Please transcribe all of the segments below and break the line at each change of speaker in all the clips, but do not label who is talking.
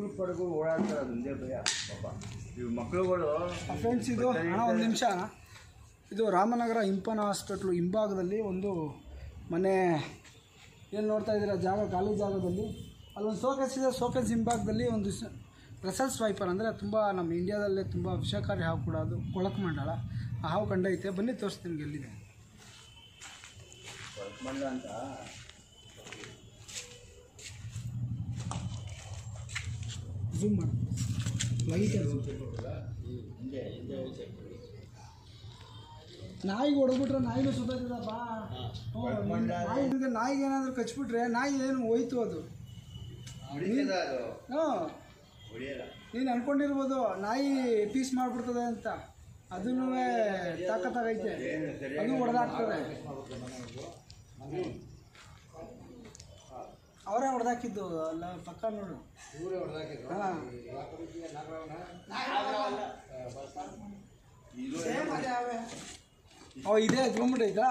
ಹಡಗು ಪಡಗು ಓಡಾಡ್ತಾರೆ ಅದೊಂದೇ ಭಯ ಪಾಪ ಇವು ಮಕ್ಕಳುಗಳು
ಫ್ರೆಂಡ್ಸ್ ಇದು ಅಣ್ಣ ಒಂದು ನಿಮಿಷ ಇದು ರಾಮನಗರ ಇಂಪನ ಹಾಸ್ಪಿಟ್ಲು ಹಿಂಭಾಗದಲ್ಲಿ ಒಂದು ಮನೆ ಏನು ನೋಡ್ತಾ ಇದ್ದೀರಾ ಜಾಗ ಖಾಲಿ ಜಾಗದಲ್ಲಿ ಅಲ್ಲೊಂದು ಸೋಕೇಸ್ ಇದೆ ಸೋಕೇಸ್ ಹಿಂಭಾಗದಲ್ಲಿ ಒಂದು ರೆಸಲ್ಸ್ ವೈಪರ್ ಅಂದರೆ ತುಂಬ ನಮ್ಮ ಇಂಡಿಯಾದಲ್ಲೇ ತುಂಬ ವಿಷಕಾರಿ ಹಾವು ಕೂಡ ಅದು ಕೊಳಕು ಮಂಡಳ ಆ ಹಾವು ಕಂಡೈತೆ ಬನ್ನಿ ತೋರಿಸ್ತೀನಿ ನಿಮ್ಗೆ ಎಲ್ಲಿದೆ
ಮಂಡ ಅಂತ
ಝೂಮ್ ಮಾಡಿ ಲೈಟ್
ಹಿಂದೆ ಹಿಂದೆ
ನಾಯಿಗೆ ಹೊಡೆದ್ಬಿಟ್ರೆ ನಾಯಿನೂ ಸುತ್ತೈತದಪ್ಪ ನಾಯಿಗೆ ನಾಯಿಗೆ ಏನಾದರೂ ಕಚ್ಬಿಟ್ರೆ ನಾಯಿ ಏನು ಹೋಯ್ತು ಅದು
ಹೊಡಿತದ ಅದು
ಹ್ಞೂ
ಹೊಡಿಯಲ್ಲ
ನೀನು ಅನ್ಕೊಂಡಿರ್ಬೋದು ನಾಯಿ ಪೀಸ್ ಮಾಡಿಬಿಡ್ತದೆ ಅಂತ ಅದನ್ನೂ ತಾಕತ್ತಾಗೈತೆ
ಏನು ಸರಿ
ಅದು ಹೊಡೆದಾಕ್ತದೆ ಅವರೇ ಹೊಡೆದಾಕಿದ್ದು ಅಲ್ಲ ಪಕ್ಕ ನೋಡು ಹಾಂ
ಇದು
ಓ ಇದೇ ಎತ್ಕೊಂಡ್ಬಿಟ್ಟೈತಾ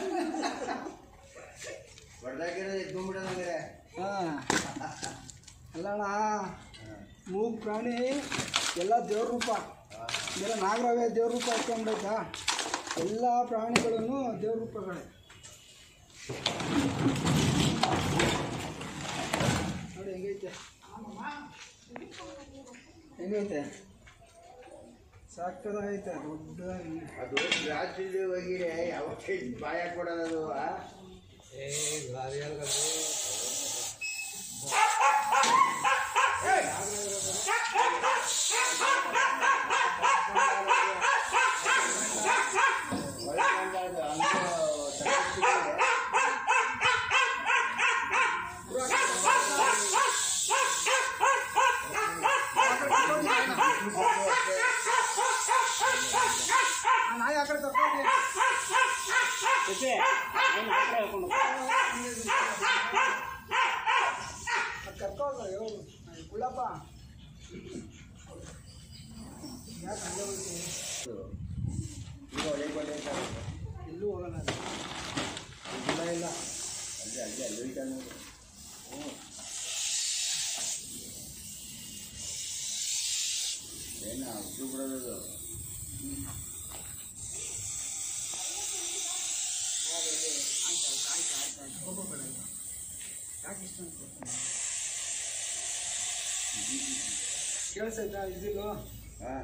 ಹೊಡೆದಾಕಿರೋದು ಎದ್ಕೊಂಡ್ಬಿಡೋದಂದ್ರೆ
ಹಾಂ ಅಲ್ಲಣ್ಣ ಮೂಗು ಪ್ರಾಣಿ ಎಲ್ಲ ದೇವ್ರ ರೂಪ ಎಲ್ಲ ನಾಗರಾವೇ ದೇವ್ರ ರೂಪ ಎತ್ಕೊಂಡ್ಬಿಟ್ಟೈತಾ ಎಲ್ಲ ಪ್ರಾಣಿಗಳನ್ನು ದೇವ್ರ ರೂಪಗಳೇ ನೋಡಿ ಹೆಂಗೈತೆ ಹೆಂಗೈತೆ ಸಾಕದಾಗೈತೆ ದೊಡ್ಡದಾಗಿ
ಅದು ರಾತ್ರಿ ಹೋಗಿರೆ ಯಾವತ್ತೇ ಬಾಯ ಕೊಡೋದು ಆ? ಒಳ್ಳೆ ಗಂಡ ಅದು, ಅಂದು ತಲೆ
ಆ ನಾಯಿ ಆ ಕಡೆ ಕರ್ಕೊಂಡು ಕರ್ಕೊಂಡು ಹೇಳು ಕುಳ್ಳಪ್ಪ ಯಾಕೆ ಹಂಗೆ ಹೋಯ್ತು?
ಈಗ ಒಳ್ಳೆ ಕೊಂಡೆ ಇರ್ತಾರೆ.
ಎಲ್ಲೂ ಹೋಗಲ್ಲ ಅದು.
ಇಲ್ಲ ಇಲ್ಲ ಅಲ್ಲೇ ಅಲ್ಲೇ ಅಲ್ಲಿ ಹೋಯ್ತಾನೆ ಅದು. ಹ್ಞೂ ಏನ ಉದ್ದು ಬಿಡೋದು
ಹೋಗ್ಬೇಡ ಇದು. ಯಾಕೆ ಇಷ್ಟ ಕೇಳಿಸೈತಾ ಇದಿಲ್ಲ
ಹಾಂ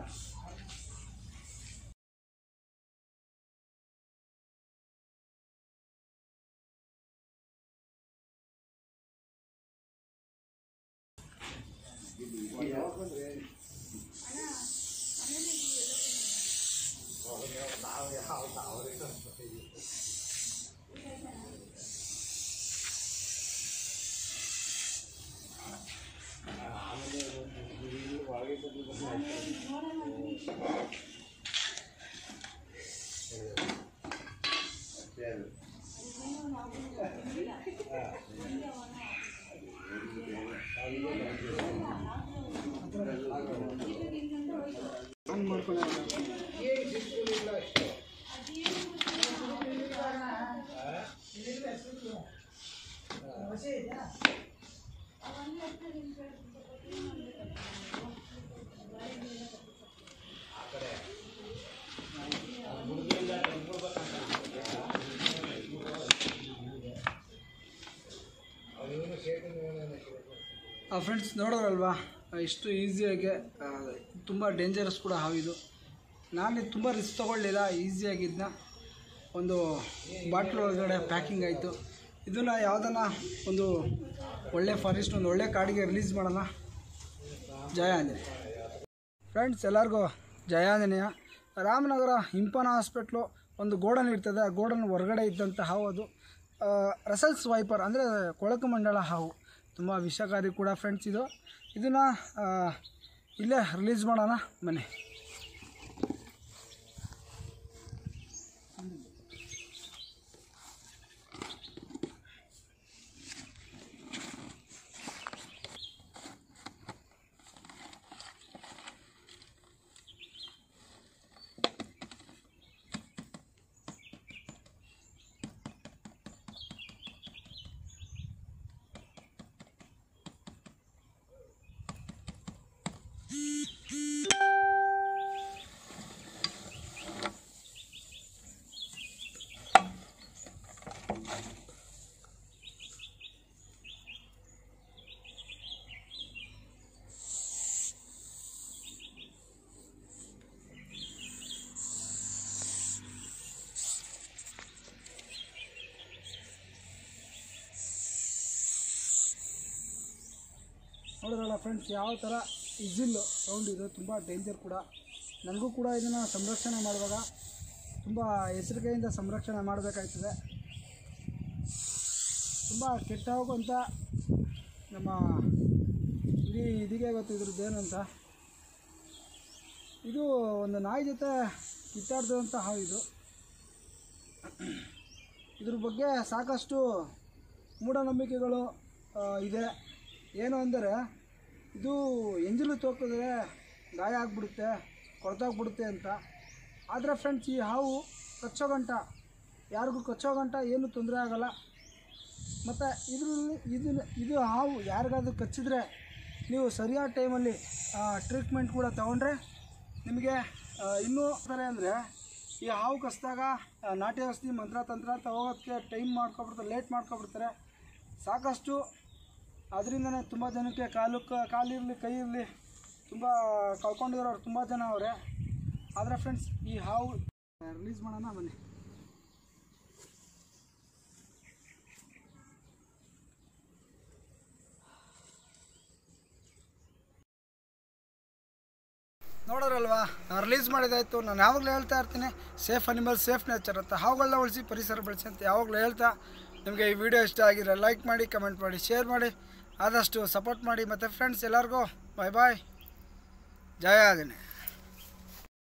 ಅಷ್ಟೇ ಅದು
ಆನ್ ಮಾಡ್ಕೊಳ್ಳೋ ಫ್ರೆಂಡ್ಸ್ ನೋಡೋರಲ್ವಾ ಇಷ್ಟು ಈಸಿಯಾಗಿ ತುಂಬ ಡೇಂಜರಸ್ ಕೂಡ ಹಾವಿದು ನಾನು ತುಂಬ ರಿಸ್ಕ್ ತೊಗೊಳ್ಳಿಲ್ಲ ಈಸಿಯಾಗಿದ್ದನ್ನ ಒಂದು ಬಾಟ್ಲ್ ಒಳಗಡೆ ಪ್ಯಾಕಿಂಗ್ ಆಯಿತು ಇದನ್ನು ಯಾವುದನ್ನ ಒಂದು ಒಳ್ಳೆ ಫಾರೆಸ್ಟ್ ಒಂದು ಒಳ್ಳೆ ಕಾಡಿಗೆ ರಿಲೀಸ್ ಮಾಡೋಣ ಜಯ ಆಂಜನೇಯ ಫ್ರೆಂಡ್ಸ್ ಎಲ್ಲರಿಗೂ ಜಯ ಆಂಜನೇಯ ರಾಮನಗರ ಹಿಂಪನ ಹಾಸ್ಪಿಟ್ಲು ಒಂದು ಗೋಡನ್ ಇರ್ತದೆ ಆ ಗೋಡನ್ ಹೊರಗಡೆ ಇದ್ದಂಥ ಹಾವು ಅದು ಆ, ರಸಲ್ಸ್ ವೈಪರ್ ಅಂದರೆ ಕೊಳಕು ಮಂಡಳ ಹಾವು ತುಂಬ ವಿಷಕಾರಿ ಕೂಡ ಫ್ರೆಂಡ್ಸ್ ಇದು ಇದನ್ನು ಇಲ್ಲೇ ರಿಲೀಸ್ ಮಾಡೋಣ ಬನ್ನಿ ನೋಡಿದ್ರಲ್ಲ ಫ್ರೆಂಡ್ಸ್ ಯಾವ ಥರ ಇಜಿಲ್ ಸೌಂಡ್ ಇದೆ ತುಂಬ ಡೇಂಜರ್ ಕೂಡ ನನಗೂ ಕೂಡ ಇದನ್ನು ಸಂರಕ್ಷಣೆ ಮಾಡುವಾಗ ತುಂಬ ಎಚ್ಚರಿಕೆಯಿಂದ ಸಂರಕ್ಷಣೆ ಮಾಡಬೇಕಾಗ್ತದೆ ತುಂಬ ಕೆಟ್ಟ ಹೋಗುವಂಥ ನಮ್ಮ ಇಡೀ ಇದಕ್ಕೆ ಗೊತ್ತು ಇದ್ರದ್ದು ಏನು ಅಂತ ಇದು ಒಂದು ನಾಯಿ ಜೊತೆ ಕಿತ್ತಾಡ್ದಂಥ ಹಾವು ಇದು ಇದ್ರ ಬಗ್ಗೆ ಸಾಕಷ್ಟು ಮೂಢನಂಬಿಕೆಗಳು ಆ, ಇದೆ ಏನು ಅಂದರೆ ಇದು ಎಂಜಲು ತೋಕಿದ್ರೆ ಗಾಯ ಆಗಿಬಿಡುತ್ತೆ ಕೊಳ್ತೋಗ್ಬಿಡುತ್ತೆ ಅಂತ ಆದರೆ ಫ್ರೆಂಡ್ಸ್ ಈ ಹಾವು ಕಚ್ಚೋ ಗಂಟ ಯಾರಿಗೂ ಕಚ್ಚೋ ಗಂಟ ಏನೂ ತೊಂದರೆ ಆಗಲ್ಲ ಮತ್ತು ಇದರಲ್ಲಿ ಇದು ಇದು ಹಾವು ಯಾರಿಗಾದ್ರೂ ಕಚ್ಚಿದ್ರೆ ನೀವು ಸರಿಯಾದ ಟೈಮಲ್ಲಿ ಟ್ರೀಟ್ಮೆಂಟ್ ಕೂಡ ತಗೊಂಡ್ರೆ ನಿಮಗೆ ಆ, ಇನ್ನೂ ಥರ ಅಂದರೆ ಈ ಹಾವು ಕಚ್ಚಿದಾಗ ಆ, ನಾಟಿ ಔಷಧಿ ಮಂತ್ರ ತಂತ್ರ ಅಂತ ಹೋಗೋದಕ್ಕೆ ಟೈಮ್ ಮಾಡ್ಕೊಬಿಡ್ತಾರೆ ಲೇಟ್ ಮಾಡ್ಕೊಬಿಡ್ತಾರೆ ಸಾಕಷ್ಟು ಅದರಿಂದನೇ ತುಂಬ ಜನಕ್ಕೆ ಕಾಲು ಕ- ಕಾಲಿರಲಿ ಕೈ ಇರಲಿ ತುಂಬ ಕಳ್ಕೊಂಡಿರೋರು ತುಂಬ ಜನ ಅವರೇ ಆದರೆ ಫ್ರೆಂಡ್ಸ್ ಈ ಹಾವು ರಿಲೀಸ್ ಮಾಡೋಣ ಬನ್ನಿ ನೋಡೋರಲ್ವಾ ರಿಲೀಸ್ ಮಾಡಿದಾಯ್ತು ನಾನು ಯಾವಾಗಲೂ ಹೇಳ್ತಾ ಇರ್ತೀನಿ ಸೇಫ್ ಅನಿಮಲ್ ಸೇಫ್ ನೇಚರ್ ಅಂತ ಹಾವುಗಳನ್ನ ಉಳಿಸಿ ಪರಿಸರ ಬೆಳೆಸಿ ಅಂತ ಯಾವಾಗಲೂ ಹೇಳ್ತಾ ನಿಮಗೆ ಈ ವಿಡಿಯೋ ಇಷ್ಟ ಆಗಿದ್ರೆ ಲೈಕ್ ಮಾಡಿ ಕಮೆಂಟ್ ಮಾಡಿ ಶೇರ್ ಮಾಡಿ ಆದಷ್ಟು ಸಪೋರ್ಟ್ ಮಾಡಿ ಮತ್ತು ಫ್ರೆಂಡ್ಸ್ ಎಲ್ಲರಿಗೂ ಬಾಯ್ ಬಾಯ್ ಜಯ ಆಗನೆ